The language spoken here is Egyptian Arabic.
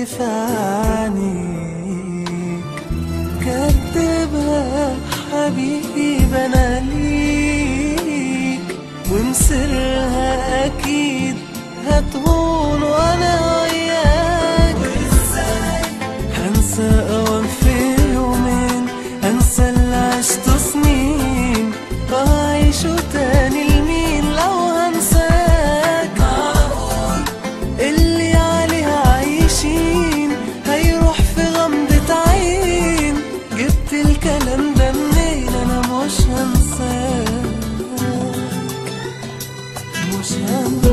في عينيك كدبها حبيب انا ليك ومصيرها اكيد هتهون وانا وياك هنسى اوام في يومين هنسى اللي عشته سنين وهعيشه تاني لمين لو هنساك معقول اللي عليها عايشين هيروح في غمضة عين جبت الكلام ده منين انا مش هنساك مش هنساك